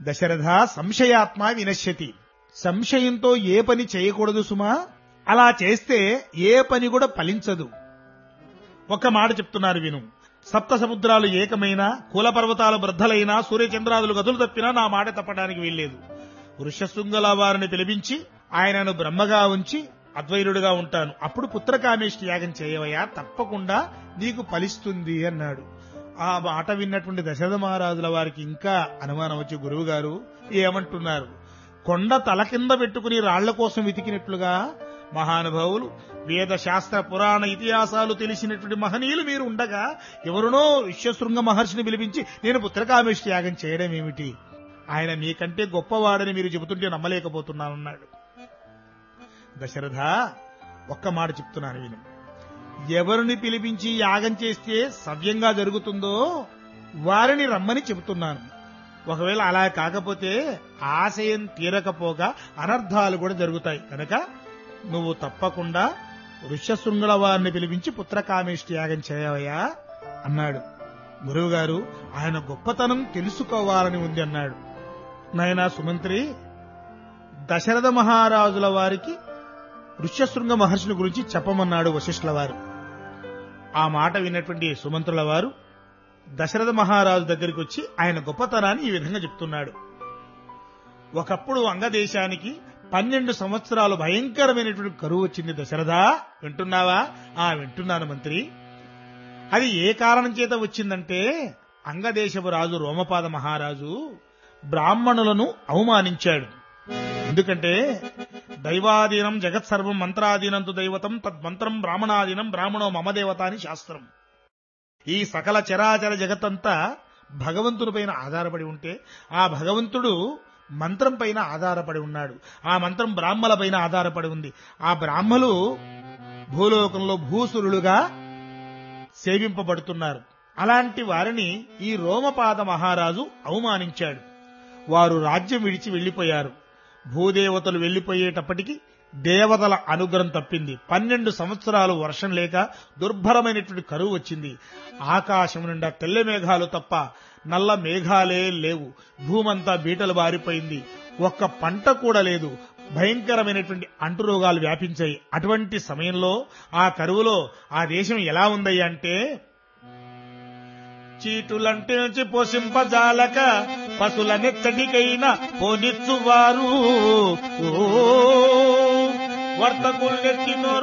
దశరథ సంశయాత్మ వినశ్యతి సంశయంతో ఏ పని చేయకూడదు సుమా అలా చేస్తే ఏ పని కూడా ఫలించదు ఒక మాట చెప్తున్నారు విను సప్త సముద్రాలు ఏకమైన కుల పర్వతాలు బృద్ధలైనా సూర్యచంద్రాదులు గదులు తప్పినా నా మాట తప్పడానికి వీల్లేదు వృషశృంగల వారిని పిలిపించి ఆయనను బ్రహ్మగా ఉంచి అద్వైరుడుగా ఉంటాను అప్పుడు పుత్రకామేష్టి యాగం చేయవయ్యా తప్పకుండా నీకు ఫలిస్తుంది అన్నాడు ఆ మాట విన్నటువంటి దశరథ మహారాజుల వారికి ఇంకా అనుమానం వచ్చి గురువు గారు ఏమంటున్నారు కొండ తల కింద పెట్టుకుని రాళ్ల కోసం వెతికినట్లుగా మహానుభావులు వేద శాస్త్ర పురాణ ఇతిహాసాలు తెలిసినటువంటి మహనీయులు మీరు ఉండగా ఎవరునో విశ్వశృంగ మహర్షిని పిలిపించి నేను పుత్రకామేష్టి యాగం చేయడం ఏమిటి ఆయన మీకంటే గొప్పవాడని మీరు చెబుతుంటే నమ్మలేకపోతున్నానన్నాడు దశరథ ఒక్క మాట చెప్తున్నాను విను ఎవరిని పిలిపించి యాగం చేస్తే సవ్యంగా జరుగుతుందో వారిని రమ్మని చెబుతున్నాను ఒకవేళ అలా కాకపోతే ఆశయం తీరకపోగా అనర్థాలు కూడా జరుగుతాయి కనుక నువ్వు తప్పకుండా ఋష్యశృంగుల వారిని పిలిపించి పుత్రకామేష్టి యాగం చేయవయ్యా అన్నాడు గురువుగారు ఆయన గొప్పతనం తెలుసుకోవాలని ఉంది అన్నాడు నాయనా సుమంత్రి దశరథ మహారాజుల వారికి ఋష్యశృంగ మహర్షుని గురించి చెప్పమన్నాడు వశిష్ఠుల వారు ఆ మాట విన్నటువంటి సుమంత్రుల వారు దశరథ మహారాజు దగ్గరికి వచ్చి ఆయన గొప్పతనాన్ని ఈ విధంగా చెప్తున్నాడు ఒకప్పుడు అంగదేశానికి పన్నెండు సంవత్సరాలు భయంకరమైనటువంటి కరువు వచ్చింది దశరథ వింటున్నావా ఆ వింటున్నాను మంత్రి అది ఏ కారణం చేత వచ్చిందంటే అంగదేశపు రాజు రోమపాద మహారాజు బ్రాహ్మణులను అవమానించాడు ఎందుకంటే దైవాధీనం జగత్సర్వం మంత్రాధీనంతు దైవతం తద్మంత్రం బ్రాహ్మణాధీనం బ్రాహ్మణో మమదేవత అని శాస్త్రం ఈ సకల చరాచర జగత్తంతా భగవంతుని పైన ఆధారపడి ఉంటే ఆ భగవంతుడు మంత్రం పైన ఆధారపడి ఉన్నాడు ఆ మంత్రం బ్రాహ్మల పైన ఆధారపడి ఉంది ఆ బ్రాహ్మలు భూలోకంలో భూసురులుగా సేవింపబడుతున్నారు అలాంటి వారిని ఈ రోమపాద మహారాజు అవమానించాడు వారు రాజ్యం విడిచి వెళ్లిపోయారు భూదేవతలు వెళ్లిపోయేటప్పటికి దేవతల అనుగ్రహం తప్పింది పన్నెండు సంవత్సరాలు వర్షం లేక దుర్భరమైనటువంటి కరువు వచ్చింది ఆకాశం నిండా తెల్ల మేఘాలు తప్ప నల్ల మేఘాలే లేవు భూమంతా బీటలు బారిపోయింది ఒక్క పంట కూడా లేదు భయంకరమైనటువంటి అంటురోగాలు వ్యాపించాయి అటువంటి సమయంలో ఆ కరువులో ఆ దేశం ఎలా ఉందయ్యా అంటే చీటులంటే పోషింపజాలక పశుల నెచ్చటికైనా పోనిచ్చువారు వర్తకులు నెత్తినో